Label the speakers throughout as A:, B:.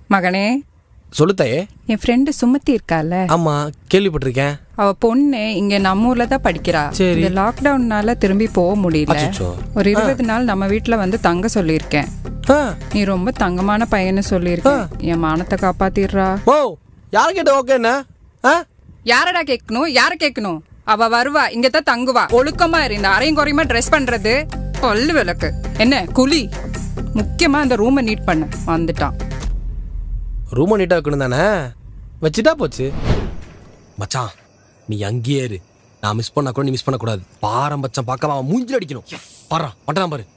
A: மகனே
B: சொல்லுத்தாயே
A: என் ஃப்ரெண்டு சுமத்தி இருக்கால
B: ஆமா கேள்விப்பட்டிருக்கேன்
A: அவ பொண்ணு இங்க நம்ம ஊர்ல தான் படிக்கிறா
B: சரி.
A: இந்த லாக்டவுன்னால திரும்பி போக முடியல
B: அச்சச்சோ.
A: ஒரு இருபது நாள் நம்ம வீட்ல வந்து தங்க சொல்லியிருக்கேன்
B: ஆ,
A: நீ ரொம்ப தங்கமான பையன்னு சொல்லியிருக்கேன் என் மானத்தை காப்பாத்திடுறா
B: ஓ யார் கேட்ட ஓகே என்ன ஆ
A: யாரடா கேட்கணும் யார கேட்கணும் அவ வருவா இங்க தான் தங்குவா ஒழுக்கமா இரு இந்த அரையும் குறையுமா ட்ரெஸ் பண்றது பல்லு விளக்கு என்ன குழி முக்கியமா இந்த ரூமை நீட் பண்ண வந்துட்டான்
B: ரூமை நீட்டாக வைக்கணும் தானே வச்சுட்டா போச்சு மச்சான் நீ அங்கேயே இரு நான் மிஸ் பண்ணா கூட நீ மிஸ் பண்ணக்கூடாது பாரம் பச்சம் பார்க்காம அவன் மூஞ்சில அடிக்கணும் பாரா மட்டும் பாரு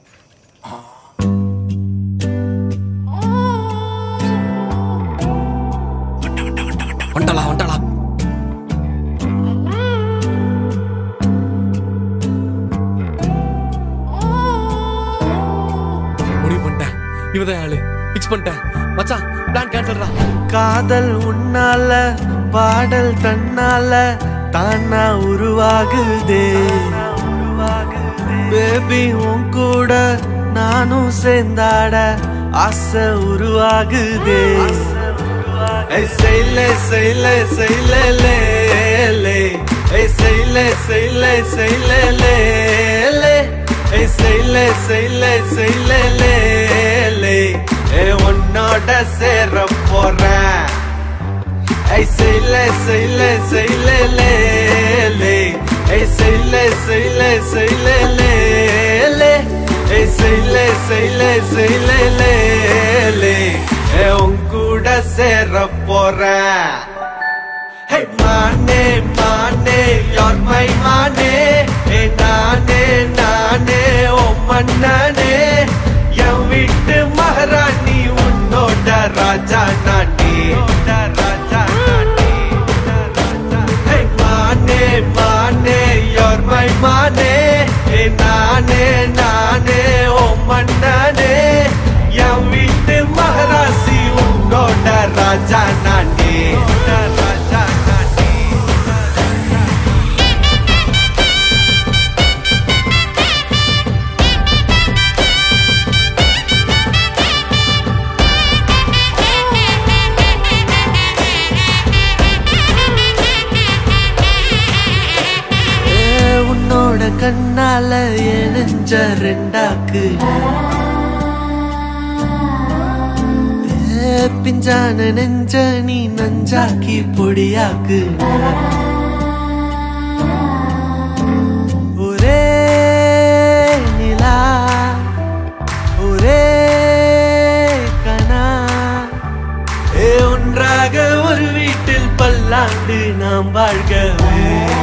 B: வண்டாளா வண்டாளா முடிவு பண்ணிட்டேன் இவதான் ஆளு ஃபிக்ஸ் பண்ணிட்டேன் மச்சான் பிளான் கேன்சல்டா
C: காதல் உன்னால பாடல் தன்னால தானா உருவாகுதே பேபி உன் கூட நானும் சேர்ந்தாட ஆசை உருவாகுதே ஏய், செய்ல செய்ல செய்ல லே லே. ஏய், செய்ல செய்ல செய்ல லே லே. ஏய், செய்ல செய்ல செய்ல லே லே. ஏய், உன்னோட சேர போறேன் ஏய், செய்ல செய்ல செய்ல லே லே. ஏய், செய்ல செய்ல செய்ல லே லே. ஏய், செய்ல செய்ல செய்ல லே லே. ஏய், உன் கூட சேர போறேன் Hey மானே மானே you're my மானே ஏ நானே நானே ஓ மன்னனே என் வீட்டு மகாராணி உன்னோட ராஜா நானே ராஜா நானே Hey மானே மானே you're my மானே ஏ நானே நானே ஓ மன்னனே என் வீட்டு மகாராசி உன்னோட ராஜா நானே ராஜா நானே ஏ, உன்னோட கண்ணால எழிஞ்ச ரெண்டாக்கு ஏ, பிஞ்சான நெஞ்ச நீ நஞ்சாக்கி பொடியாக்கு ஒரே நிலா ஒரே கனா ஏ ஒன்றாக ஒரு வீட்டில் பல்லாண்டு நாம் வாழ்கவே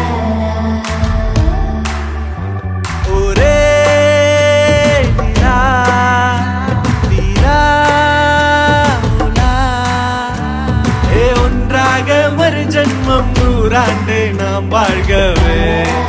C: ஒரே நிலா, நிலா, உலா. ஏ ஒன்றாக மறு ஜன்மம் நூறாண்டு நாம் வாழ்கவே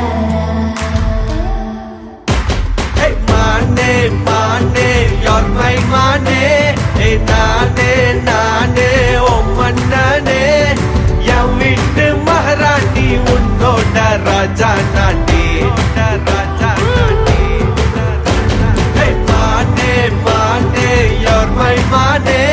C: Hey, மானே மானே you're my மானே ஏ நானே நானே ஓ மன்னனே என் வீட்டு மகாராணி உன்னோட ராஜா நானே ராஜா நானே Hey, மானே மானே you're my மானே